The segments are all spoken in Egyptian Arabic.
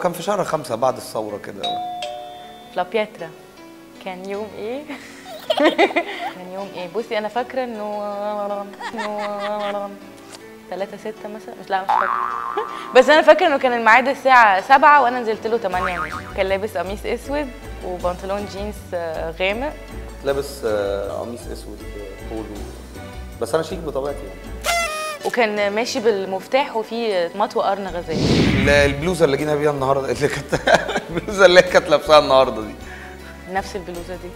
كان في شهر خمسة بعد الثورة كده لا بيترا كان يوم ايه كان يوم ايه بصي انا فاكره انه انه 3 6 مثلا مش لا مش فاكره بس انا فاكره انه كان الميعاد الساعه 7 وانا نزلت له 8 ونص كان لابس قميص اسود وبنطلون جينز آه، غامق لابس آه، قميص اسود آه، بولو بس انا شيك بطبيعتي يعني وكان ماشي بالمفتاح وفي مطوه قرن غزال ال- البلوزه اللي جينا بيها النهارده اللي كانت البلوزه اللي هي كانت لابساها النهارده دي نفس البلوزه دي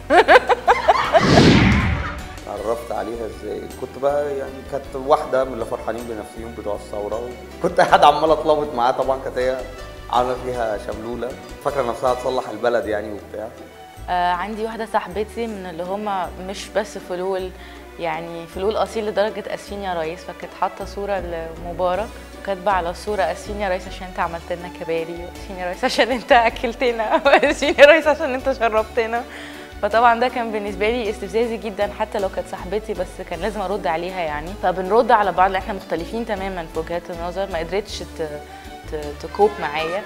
اتعرفت عليها ازاي كنت بقى يعني كانت واحده من اللي فرحانين بنفسهم بتوع الثوره كنت قاعد عمال اتلخبط معاها طبعا كانت هي عامله فيها شملوله فاكره نفسها تصلح البلد يعني وبتاع آه عندي واحدة صاحبتي من اللي هم مش بس فلول يعني فلول أصيل لدرجة أسفين يا ريس فكانت حاطة صورة لمبارك وكاتبة على الصورة أسفين يا ريس عشان أنت عملت لنا كباري أسفين يا ريس عشان أنت أكلتنا أسفين يا ريس عشان أنت شربتنا فطبعا ده كان بالنسبه لي استفزازي جدا حتى لو كانت صاحبتي بس كان لازم ارد عليها يعني فبنرد على بعض لان احنا مختلفين تماما في وجهات النظر ما قدرتش ت- ت- تكوب معايا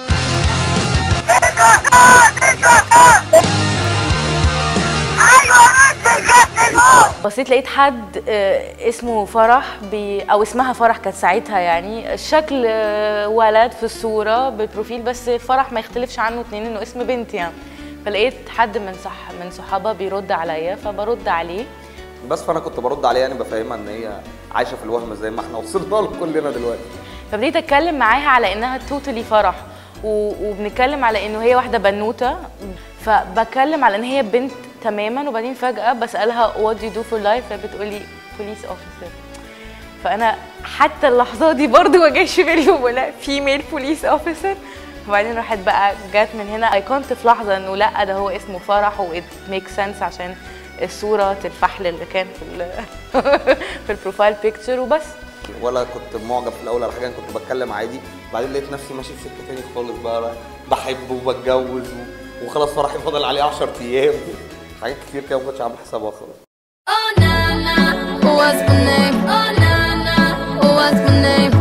بصيت لقيت حد آه، اسمه فرح بي او اسمها فرح كانت ساعتها يعني شكل آه، ولد في الصوره بالبروفيل بس فرح ما يختلفش عنه اتنين انه اسم بنت يعني فلقيت حد من صح من صحابها بيرد عليا فبرد عليه بس فانا كنت برد عليها يعني بفهمها ان هي عايشه في الوهم زي ما احنا وصلنا له كلنا دلوقتي فبديت اتكلم معاها على انها توتالي فرح و- وبنتكلم على انه هي واحده بنوته فبتكلم على ان هي بنت تماما وبعدين فجاه بسالها what do you do for life فبتقولي police officer فانا حتى اللحظه دي برضو ما جاش في بالي ولا فيميل بوليس اوفيسر وبعدين راحت بقى جت من هنا ايقنت في لحظه انه لا ده هو اسمه فرح و it makes sense عشان الصوره الفحل اللي كان في ال في البروفايل بيكتشر وبس ولا كنت معجب في الاول ولا حاجه أنا كنت بتكلم عادي بعدين لقيت نفسي ماشي في سكه تاني خالص بقى رايح بحب وبتجوز و... وخلاص فرحي فاضل عليه 10 ايام حاجات كتير كده ما كنتش عامل حسابها خالص Oh na na, what's my name? Oh na na, what's my name?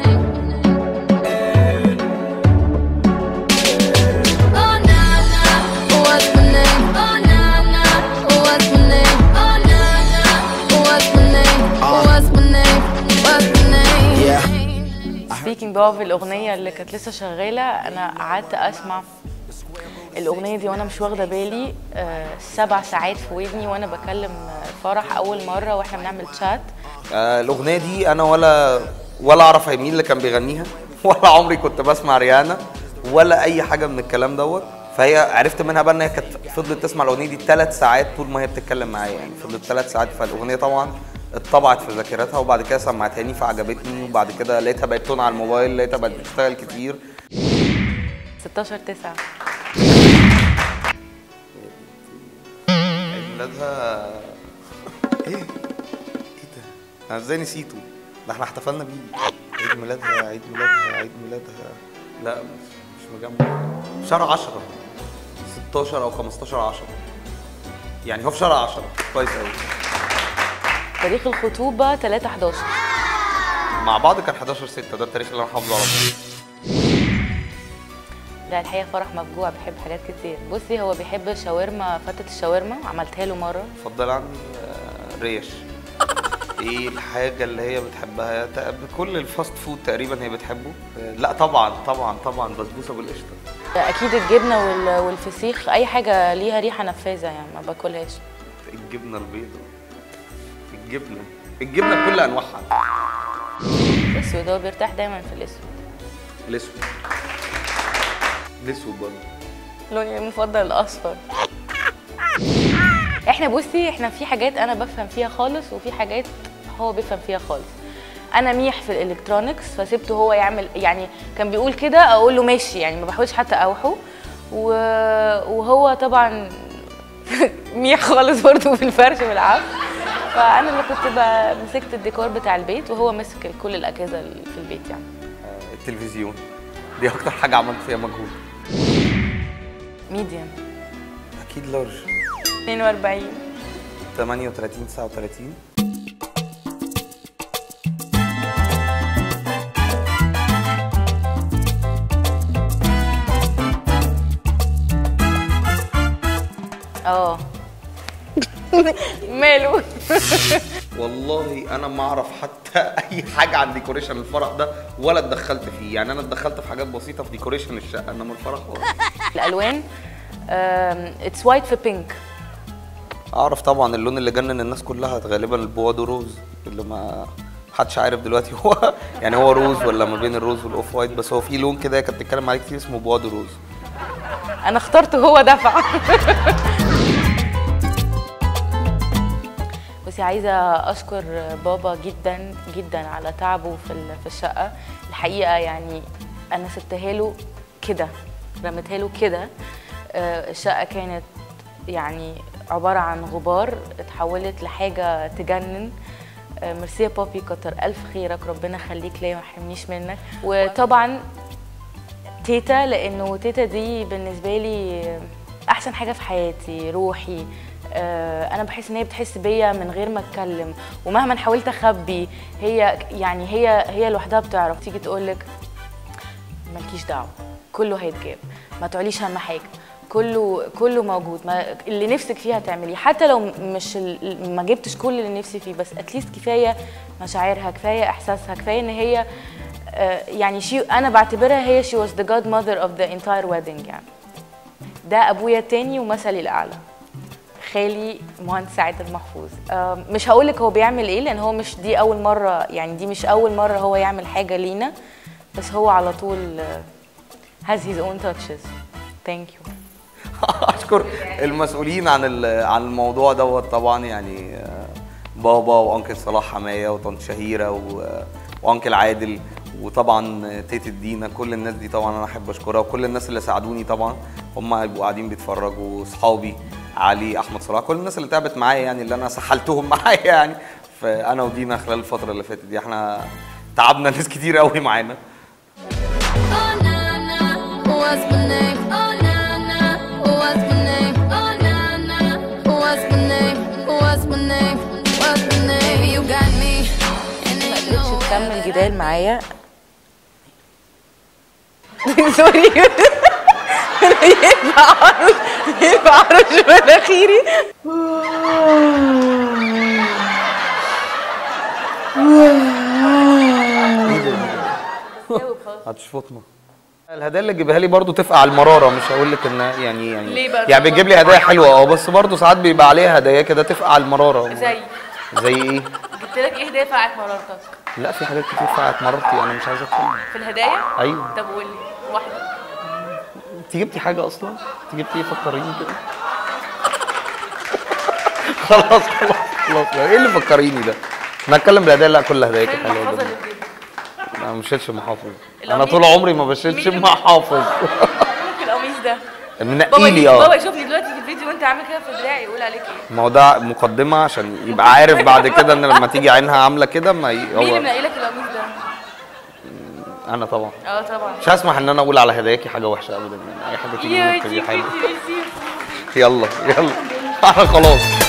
Oh na na, what's my name? Oh na na, what's my name? Oh na na, what's my name? What's my name? What's my name? Yeah. سبيكينج بقى في الاغنيه اللي كانت لسه شغاله انا قعدت اسمع الاغنيه دي وانا مش واخده بالي آه، سبع ساعات في ودني وانا بكلم آه، فرح اول مره واحنا بنعمل تشات آه الاغنيه دي انا ولا ولا اعرف مين اللي كان بيغنيها ولا عمري كنت بسمع ريانا ولا اي حاجه من الكلام دوت فهي عرفت منها بقى ان هي كانت فضلت تسمع الاغنيه دي ثلاث ساعات طول ما هي بتتكلم معايا يعني فضلت ثلاث ساعات فالاغنيه طبعا اتطبعت في ذاكرتها وبعد كده سمعتهاني فعجبتني وبعد كده لقيتها بقت تون على الموبايل لقيتها بقت بتشتغل كتير 16 9 عيد ميلادها ايه ايه ده انا ازاي نسيته ده احنا احتفلنا بيه عيد ميلادها عيد ميلادها عيد ميلادها لا مش مش مجمع شهر 10 16 او 15 10 يعني هو في شهر 10 كويس قوي تاريخ الخطوبه 3 11 مع بعض كان 11 6 ده التاريخ اللي انا حافظه على طول لا الحقيقه فرح مفجوع بيحب حاجات كتير بصي هو بيحب شاورما فتة الشاورما عملتها له مره اتفضل عندي آه، ريش ايه الحاجة اللي هي بتحبها تق- كل الفاست فود تقريبا هي بتحبه آه، لا طبعا طبعا طبعا بسبوسة بالقشطة اكيد الجبنه وال- والفسيخ اي حاجه ليها ريحه نفاذه يعني ما باكلهاش الجبنة البيضاء الجبنة الجبنة بكل أنواعها اسود هو بيرتاح دايما في الاسود الأسود الأسود برضه لوني المفضل الاصفر احنا بصي احنا في حاجات انا بفهم فيها خالص وفي حاجات هو بيفهم فيها خالص انا ميح في الالكترونكس فسيبته هو يعمل يعني كان بيقول كده اقول له ماشي يعني ما بحاولش حتى اوحه و... وهو طبعا ميح خالص برضه في الفرش والعفش فانا اللي كنت ب- مسكت الديكور بتاع البيت وهو مسك كل الاجهزه اللي في البيت يعني آه، التلفزيون دي أكتر حاجة عملت فيها مجهود ميديم أكيد لارج 42 38 39 Oh اه ماله والله انا ما اعرف حتى اي حاجه عن ديكوريشن الفرح ده ولا اتدخلت فيه يعني انا اتدخلت في حاجات بسيطه في ديكوريشن الشقه انما الفرح خالص الالوان اتس وايت في بينك اعرف طبعا اللون اللي جنن الناس كلها غالبا البوادو روز اللي ما حدش عارف دلوقتي هو يعني هو روز ولا ما بين الروز والاوف وايت بس هو في لون كده كانت بتتكلم عليه كتير اسمه بوادو روز انا اخترته هو دفع بس عايزه اشكر بابا جدا جدا على تعبه في ال- في الشقه الحقيقه يعني انا سبتها له كده رميتها له كده آه، الشقه كانت يعني عباره عن غبار اتحولت لحاجه تجنن آه، ميرسي يا بابي كتر الف خيرك ربنا يخليك ليا ما يحرمنيش منك وطبعا تيتا لانه تيتا دي بالنسبه لي احسن حاجه في حياتي روحي آه، انا بحس ان هي بتحس بيا من غير ما اتكلم ومهما حاولت اخبي هي يعني هي هي لوحدها بتعرف تيجي تقول لك مالكيش دعوه كله هيتجاب ما تعوليش هم حاجه كله كله موجود ما اللي نفسك فيه هتعمليه حتى لو مش ال- ما جبتش كل اللي نفسي فيه بس اتليست كفايه مشاعرها كفايه احساسها كفايه ان هي آه، يعني شي انا بعتبرها هي she was the godmother of the entire wedding يعني ده ابويا التاني ومثلي الاعلى خالي مهندس سعيد المحفوظ آه، مش هقول لك هو بيعمل ايه لان هو مش دي اول مره يعني دي مش اول مره هو يعمل حاجه لينا بس هو على طول آه، has his own touches thank you اشكر المسؤولين عن ال- عن الموضوع دوت طبعا يعني آه، بابا وانكل صلاح حمايه وطنط شهيره و- وانكل عادل وطبعا تيت الدينا كل الناس دي طبعا انا احب اشكرها وكل الناس اللي ساعدوني طبعا هم هيبقوا قاعدين بيتفرجوا اصحابي علي احمد صلاح كل الناس اللي تعبت معايا يعني اللي انا سحلتهم معايا يعني فانا ودينا خلال الفتره اللي فاتت دي احنا تعبنا ناس كتير قوي معانا Oh na na, what's my name? Oh na na, what's my name? Oh na na, what's my name? What's my name? What's my name? You got me, and ما ain't قدرتش no تكمل جدال معايا سوري ينفع اعرج ينفع اعرج مناخيري هتشفطنا الهدايا اللي تجيبها لي برضو تفقع على المراره مش هقول لك ان يعني يعني ليه بقى؟ يعني بتجيب لي هدايا حلوه اه بس برضو ساعات بيبقى عليها هدايا كده تفقع على المراره زي زي ايه جبت لك ايه هديه فقعت مرارتك لا في حاجات كتير فقعت مرارتي انا مش عايز اتكلم في الهدايا ايوه طب قول لي واحده انت جبتي حاجه اصلا انت جبتي ايه فكريني كده خلاص خلاص خلاص ايه اللي فكريني ده انا هتكلم بالهدايا لا كل هداياك فين حلوه المحفظه جدا اللي في جيبك انا ما بشيلش محافظ انا القميص؟ طول عمري ما بشيلش مين اللي- محافظ القميص ده منقي بابا لي يجي- اه بابا يشوفني دلوقتي في الفيديو وانت عامل كده في دراعي يقول عليك ايه ما هو ده مقدمه عشان يبقى عارف بعد كده ان لما تيجي عينها عامله كده ما ي... مين اللي هو منقي لك القميص ده انا طبعا اه طبعا مش هسمح ان انا اقول على هداياكي حاجه وحشه ابدا يعني اي حاجه تيجي يا منك دي حاجه جيبتي يلا يلا انا خلاص